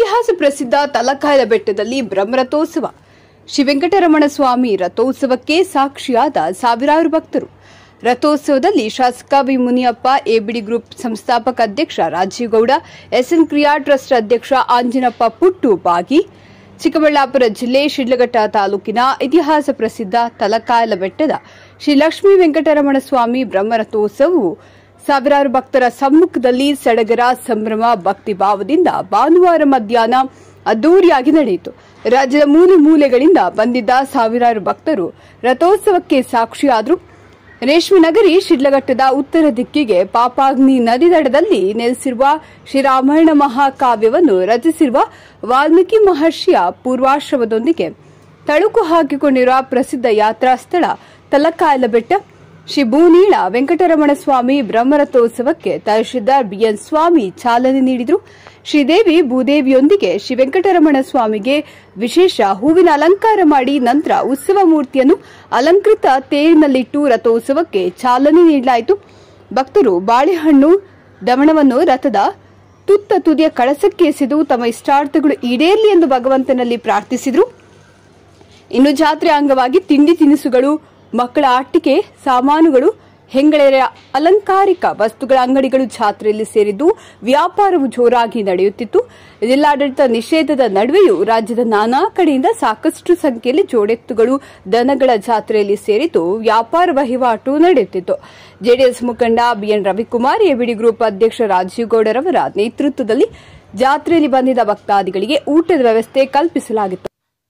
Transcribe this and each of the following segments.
ಇತಿಹಾಸ ಪ್ರಸಿದ್ಧ ತಲಕಾಯಲ ಬೆಟ್ಟದಲ್ಲಿ ಬ್ರಹ್ಮರಥೋತ್ಸವ ಶ್ರೀ ವೆಂಕಟರಮಣ ಸ್ವಾಮಿ ರಥೋತ್ಸವಕ್ಕೆ ಸಾಕ್ಷಿಯಾದ ಸಾವಿರಾರು ಭಕ್ತರು ರಥೋತ್ಸವದಲ್ಲಿ ಶಾಸಕ ವಿ ಮುನಿಯಪ್ಪ ಎಬಿಡಿ ಗ್ರೂಪ್ ಸಂಸ್ಥಾಪಕ ಅಧ್ಯಕ್ಷ ರಾಜೀವ್ ಗೌಡ ಎಸ್ಎನ್ ಕ್ರಿಯಾ ಟ್ರಸ್ಟ್ ಅಧ್ಯಕ್ಷ ಆಂಜನಪ್ಪ ಪುಟ್ಟು ಬಾಗಿ ಚಿಕ್ಕಬಳ್ಳಾಪುರ ಜಿಲ್ಲೆ ಶಿಡ್ಲಘಟ್ಟ ತಾಲೂಕಿನ ಇತಿಹಾಸ ಪ್ರಸಿದ್ಧ ತಲಕಾಯಲ ಬೆಟ್ಟದ ಶ್ರೀ ಲಕ್ಷ್ಮೀ ವೆಂಕಟರಮಣ ಸ್ವಾಮಿ ಬ್ರಹ್ಮರಥೋತ್ಸವವು ಸಾವಿರಾರು ಭಕ್ತರ ಸಮ್ಮುಖದಲ್ಲಿ ಸಡಗರ ಸಂಭ್ರಮ ಭಕ್ತಿ ಭಾವದಿಂದ ಭಾನುವಾರ ಮಧ್ಯಾಹ್ನ ಅದ್ದೂರಿಯಾಗಿ ನಡೆಯಿತು ರಾಜ್ಯದ ಮೂಲೆ ಮೂಲೆಗಳಿಂದ ಬಂದಿದ್ದ ಸಾವಿರಾರು ಭಕ್ತರು ರಥೋತ್ಸವಕ್ಕೆ ಸಾಕ್ಷಿಯಾದರು ರೇಷ್ಮೆ ನಗರಿ ಶಿಡ್ಲಘಟ್ಟದ ಉತ್ತರ ದಿಕ್ಕಿಗೆ ಪಾಪಾಗ್ನಿ ನದಿ ದಡದಲ್ಲಿ ನೆಲೆಸಿರುವ ಶ್ರೀರಾಮಾಯಣ ಮಹಾಕಾವ್ಯವನ್ನು ರಚಿಸಿರುವ ವಾಲ್ಮೀಕಿ ಮಹರ್ಷಿಯ ಪೂರ್ವಾಶ್ರಮದೊಂದಿಗೆ ತಳುಕು ಹಾಕಿಕೊಂಡಿರುವ ಪ್ರಸಿದ್ಧ ಯಾತ್ರಾ ಸ್ಥಳ ತಲಕಾಯಲ ಬೆಟ್ಟ ಶ್ರೀ ಭೂನೀಳ ವೆಂಕಟರಮಣ ಸ್ವಾಮಿ ಬ್ರಹ್ಮರಥೋತ್ಸವಕ್ಕೆ ತಹಶೀಲ್ದಾರ್ ಬಿಎನ್ ಸ್ವಾಮಿ ಚಾಲನೆ ನೀಡಿದರು ಶ್ರೀದೇವಿ ಭೂದೇವಿಯೊಂದಿಗೆ ಶ್ರೀ ವೆಂಕಟರಮಣ ಸ್ವಾಮಿಗೆ ವಿಶೇಷ ಹೂವಿನ ಅಲಂಕಾರ ಮಾಡಿ ನಂತರ ಉತ್ಸವ ಮೂರ್ತಿಯನ್ನು ಅಲಂಕೃತ ತೇರಿನಲ್ಲಿಟ್ಟು ರಥೋತ್ಸವಕ್ಕೆ ಚಾಲನೆ ನೀಡಲಾಯಿತು ಭಕ್ತರು ಬಾಳೆಹಣ್ಣು ದಮಣವನ್ನು ರಥದ ತುತ್ತ ತುದಿಯ ಕಳಸಕ್ಕೆ ಎಸೆದು ತಮ್ಮ ಇಷ್ಟಾರ್ಥಗಳು ಈಡೇರಲಿ ಎಂದು ಭಗವಂತನಲ್ಲಿ ಪ್ರಾರ್ಥಿಸಿದರು ಇನ್ನು ಜಾತ್ರೆ ಅಂಗವಾಗಿ ತಿಂಡಿ ತಿನಿಸುಗಳು ಮಕ್ಕಳ ಆಟಿಕೆ ಸಾಮಾನುಗಳು ಹೆಂಗಳೆಯ ಅಲಂಕಾರಿಕ ವಸ್ತುಗಳ ಅಂಗಡಿಗಳು ಜಾತ್ರೆಯಲ್ಲಿ ಸೇರಿದ್ದು ವ್ಯಾಪಾರವು ಜೋರಾಗಿ ನಡೆಯುತ್ತಿತ್ತು ಜಿಲ್ಲಾಡಳಿತ ನಿಷೇಧದ ನಡುವೆಯೂ ರಾಜ್ಯದ ನಾನಾ ಕಡೆಯಿಂದ ಸಾಕಷ್ಟು ಸಂಖ್ಯೆಯಲ್ಲಿ ಜೋಡೆತ್ತುಗಳು ದನಗಳ ಜಾತ್ರೆಯಲ್ಲಿ ಸೇರಿದ್ದು ವ್ಯಾಪಾರ ವಹಿವಾಟು ನಡೆಯುತ್ತಿತ್ತು ಜೆಡಿಎಸ್ ಮುಖಂಡ ಬಿಎನ್ ರವಿಕುಮಾರ್ ಎಬಿಡಿ ಗ್ರೂಪ್ ಅಧ್ಯಕ್ಷ ರಾಜೀವ್ ಗೌಡರವರ ನೇತೃತ್ವದಲ್ಲಿ ಜಾತ್ರೆಯಲ್ಲಿ ಬಂದಿದ್ದ ಭಕ್ತಾದಿಗಳಿಗೆ ಊಟದ ವ್ಯವಸ್ಥೆ ಕಲ್ಪಿಸಲಾಗಿತ್ತು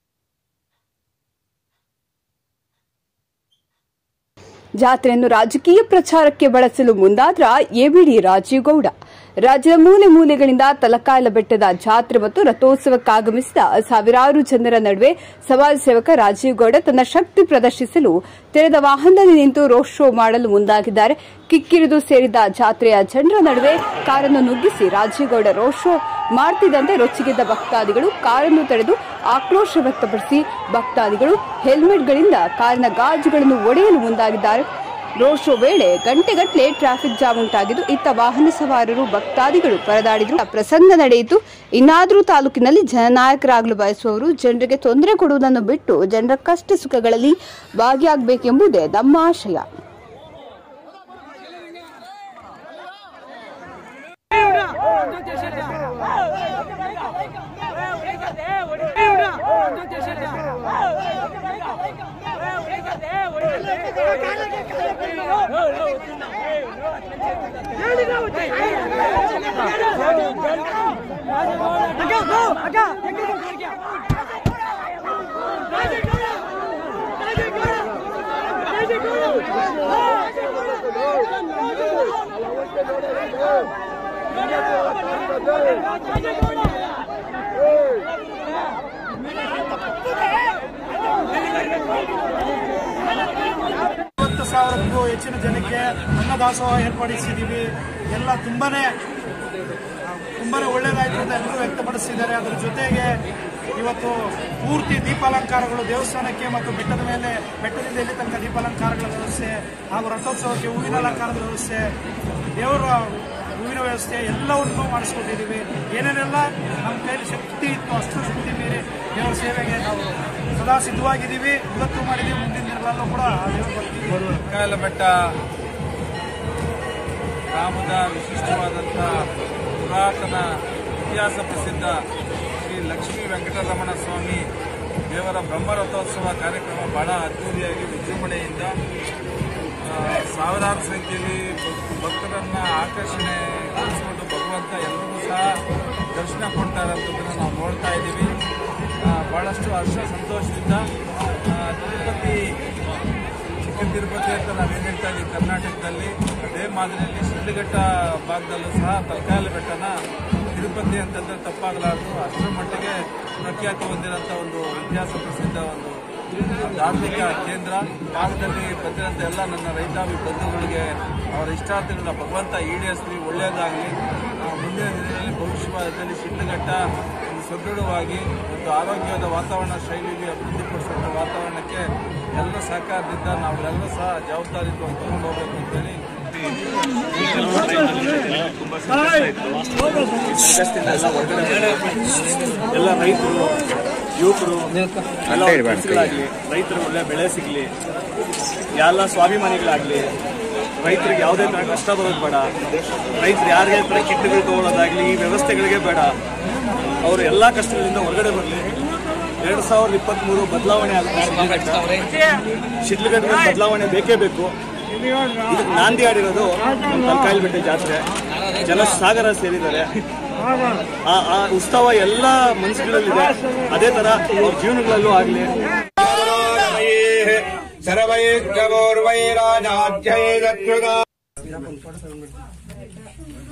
ಜಾತ್ರೆಯನ್ನು ರಾಜಕೀಯ ಪ್ರಚಾರಕ್ಕೆ ಬಳಸಲು ಮುಂದಾದ್ರ ಎಬಿಡಿ ರಾಜೀವ್ ಗೌಡ ರಾಜ್ಯದ ಮೂಲೆ ಮೂಲೆಗಳಿಂದ ತಲಕಾಯಲ ಬೆಟ್ಟದ ಜಾತ್ರೆ ಮತ್ತು ರಥೋತ್ಸವಕ್ಕಾಗಮಿಸಿದ ಸಾವಿರಾರು ಜನರ ನಡುವೆ ಸಮಾಜ ಸೇವಕ ರಾಜೀವ್ ಗೌಡ ತನ್ನ ಶಕ್ತಿ ಪ್ರದರ್ಶಿಸಲು ತೆರೆದ ವಾಹನದಲ್ಲಿ ನಿಂತು ರೋಡ್ ಶೋ ಮಾಡಲು ಮುಂದಾಗಿದ್ದಾರೆ ಕಿಕ್ಕಿರಿದು ಸೇರಿದ ಜಾತ್ರೆಯ ಜನರ ನಡುವೆ ಕಾರನ್ನು ನುಗ್ಗಿಸಿ ರಾಜೀವ್ ಗೌಡ ರೋಡ್ ಶೋ ಮಾಡ್ತಿದ್ದಂತೆ ರೊಚ್ಚಿಗೆದ್ದ ಭಕ್ತಾದಿಗಳು ಕಾರನ್ನು ತಡೆದು ಆಕ್ರೋಶ ವ್ಯಕ್ತಪಡಿಸಿ ಭಕ್ತಾದಿಗಳು ಹೆಲ್ಮೆಟ್ಗಳಿಂದ ಕಾರಿನ ಗಾಜುಗಳನ್ನು ಒಡೆಯಲು ಮುಂದಾಗಿದ್ದಾರೆ ರೋಡ್ ಶೋ ವೇಳೆ ಗಂಟೆಗಟ್ಟಲೆ ಟ್ರಾಫಿಕ್ ಜಾಮ್ ಉಂಟಾಗಿದ್ದು ಇತ್ತ ವಾಹನ ಸವಾರರು ಭಕ್ತಾದಿಗಳು ಪರದಾಡಿದ್ರು ಪ್ರಸಂಗ ನಡೆಯಿತು ಇನ್ನಾದರೂ ತಾಲೂಕಿನಲ್ಲಿ ಜನನಾಯಕರಾಗಲು ಬಯಸುವವರು ಜನರಿಗೆ ತೊಂದರೆ ಕೊಡುವುದನ್ನು ಬಿಟ್ಟು ಜನರ ಕಷ್ಟ ಸುಖಗಳಲ್ಲಿ ಭಾಗಿಯಾಗಬೇಕೆಂಬುದೇ ನಮ್ಮ ಆಶಯ ಐವತ್ತು ಸಾವಿರಕ್ಕೂ ಹೆಚ್ಚಿನ ಜನಕ್ಕೆ ಅನ್ನದಾಸೋಹ ಏರ್ಪಡಿಸಿದ್ದೀವಿ ಎಲ್ಲ ತುಂಬಾನೇ ತುಂಬಾನೇ ಒಳ್ಳೇದಾಯ್ತು ಅಂತ ಎಲ್ಲರೂ ವ್ಯಕ್ತಪಡಿಸಿದ್ದಾರೆ ಅದರ ಜೊತೆಗೆ ಇವತ್ತು ಪೂರ್ತಿ ದೀಪಾಲಂಕಾರಗಳು ದೇವಸ್ಥಾನಕ್ಕೆ ಮತ್ತು ಬೆಟ್ಟದ ಮೇಲೆ ಬೆಟ್ಟದಿಂದ ಇಲ್ಲಿ ತನಕ ದೀಪಾಲಂಕಾರಗಳ ವ್ಯವಸ್ಥೆ ಹಾಗೂ ರಥೋತ್ಸವಕ್ಕೆ ಹೂವಿನ ಅಲಂಕಾರದ ವ್ಯವಸ್ಥೆ ದೇವರ ಹೂವಿನ ವ್ಯವಸ್ಥೆ ಎಲ್ಲವನ್ನೂ ಮಾಡಿಸ್ಕೊಟ್ಟಿದ್ದೀವಿ ಏನೇನೆಲ್ಲ ನಮ್ಮ ಕೈಲಿ ಶಕ್ತಿ ಇತ್ತು ಅಷ್ಟು ಶಕ್ತಿ ಮೀರಿ ದೇವರ ಸೇವೆಗೆ ನಾವು ಸದಾ ಸಿದ್ಧವಾಗಿದ್ದೀವಿ ಇವತ್ತು ಮಾಡಿದ್ದೀವಿ ಮುಂದಿನ ದಿನಗಳಲ್ಲೂ ಕೂಡ ಆ ದೇವರ ಬರ್ತೀವಿ ಕಾಯಲ ಬೆಟ್ಟ ಗ್ರಾಮದ ವಿಶಿಷ್ಟವಾದಂಥ ಪುರಾತನ ಇತಿಹಾಸ ಪ್ರಸಿದ್ಧ ಶ್ರೀ ಲಕ್ಷ್ಮೀ ವೆಂಕಟರಮಣ ಸ್ವಾಮಿ ದೇವರ ಬ್ರಹ್ಮರಥೋತ್ಸವ ಕಾರ್ಯಕ್ರಮ ಬಹಳ ಅದ್ದೂರಿಯಾಗಿ ವಿಜೃಂಭಣೆಯಿಂದ ಆ, ಸಾವಿರಾರು ಸಂಖ್ಯೆಯಲ್ಲಿ ಭಕ್- ಭಕ್ತರನ್ನ ಆಕರ್ಷಣೆಗೊಳಿಸಿಕೊಂಡು ಭಗವಂತ ಎಲ್ಲರಿಗೂ ಸಹ ದರ್ಶನ ಕೊಡ್ತಾ ಇರೋಂಥದ್ದನ್ನು ನಾವು ನೋಡ್ತಾ ಇದ್ದೀವಿ ಆ, ಬಹಳಷ್ಟು ಹರ್ಷ ಸಂತೋಷದಿಂದ ಆ, ತಿರುಪತಿ ಚಿಕ್ಕ ತಿರುಪತಿ ಅಂತ ನಾವೇನು ಹೇಳ್ತಾ ಇದ್ದೀವಿ ಕರ್ನಾಟಕದಲ್ಲಿ ಅದೇ ಮಾದರಿಯಲ್ಲಿ ಶಿಡ್ಲಘಟ್ಟ ಭಾಗದಲ್ಲೂ ಸಹ ತಲಕಾಯಲ ಬೆಟ್ಟನ ತಿರುಪತಿ ಅಂತಂದ್ರೆ ತಪ್ಪಾಗಲಾರದು ಅಷ್ಟರ ಮಟ್ಟಿಗೆ ಪ್ರಖ್ಯಾತಿ ಹೊಂದಿರೋಂಥ ಒಂದು ಇತಿಹಾಸ ಪ್ರಸಿದ್ಧ ಒಂದು ಧಾರ್ಮಿಕ ಕೇಂದ್ರ ಭಾಗದಲ್ಲಿ ಬಂದಿರೋಂಥ ಎಲ್ಲ ನನ್ನ ರೈತಾಪಿ ಬಂಧುಗಳಿಗೆ ಅವರ ಇಷ್ಟಾರ್ಥಗಳನ್ನ ಭಗವಂತ ಈಡೇರಿಸಲಿ ಒಳ್ಳೆಯದಾಗಲಿ ಮುಂದಿನ ದಿನಗಳಲ್ಲಿ ಭವಿಷ್ಯದಲ್ಲಿ ಶಿಡ್ಲಘಟ್ಟ ಒಂದು ಸದೃಢವಾಗಿ ಒಂದು ಆರೋಗ್ಯದ ವಾತಾವರಣ ಶೈಲಿಗೆ ಅಭಿವೃದ್ಧಿಪಡಿಸುವಂಥ ವಾತಾವರಣಕ್ಕೆ ಎಲ್ಲ ಸಹಕಾರದಿಂದ ನಾವೆಲ್ಲ ಸಹ ಜವಾಬ್ದಾರಿತ್ವ ತಗೊಂಡು ಹೋಗ್ಬೇಕು ಅಂತೇಳಿ ಸಂಕಷ್ಟದಿಂದ ಎಲ್ಲ ಹೊರಗಡೆ ಬರ್ಬೇಕು. ಎಲ್ಲ ರೈತರು ಯುವಕರು ಎಲ್ಲ ಕೆಲ್ಸಗಳಾಗ್ಲಿ ರೈತರಿಗೆ ಒಳ್ಳೆ ಬೆಳೆ ಸಿಗ್ಲಿ ಎಲ್ಲ ಸ್ವಾಭಿಮಾನಿಗಳಾಗ್ಲಿ ರೈತರಿಗೆ ಯಾವುದೇ ತರ ಕಷ್ಟ ಬರೋದು ಬೇಡ ರೈತರು ಯಾರಿಗೆ ತರ ಕಿಟ್ಗಳು ತಗೊಳ್ಳೋದಾಗ್ಲಿ ಈ ವ್ಯವಸ್ಥೆಗಳಿಗೆ ಬೇಡ ಅವರು ಎಲ್ಲ ಕಷ್ಟಗಳಿಂದ ಹೊರಗಡೆ ಬರಲಿ ಎರಡ್ ಸಾವಿರದ ಇಪ್ಪತ್ತ್ ಮೂರು ಬದಲಾವಣೆ ಆಗುತ್ತೆ ಶಿಡ್ಲಘಟ್ಟ ಬದಲಾವಣೆ ಬೇಕೇ ಬೇಕು ಇದಕ್ಕೆ ನಾಂದಿ ಆಡಿರೋದು ನಮ್ಮ ತಲಕಾಯಿಲ್ ಬೆಟ್ಟ ಜಾತ್ರೆ ಜನಸಾಗರ ಸೇರಿದ್ದಾರೆ ಆ ಆ ಉತ್ಸವ ಎಲ್ಲ ಮನಸ್ಸುಗಳಲ್ಲಿದೆ ಅದೇ ತರ ಅವ್ರ ಜೀವನಗಳಲ್ಲೂ ಆಗ್ಲಿ ಸರ್ವೈರ್ಗವೋರ್ವೈರಾಜಾಧ್ಯೈ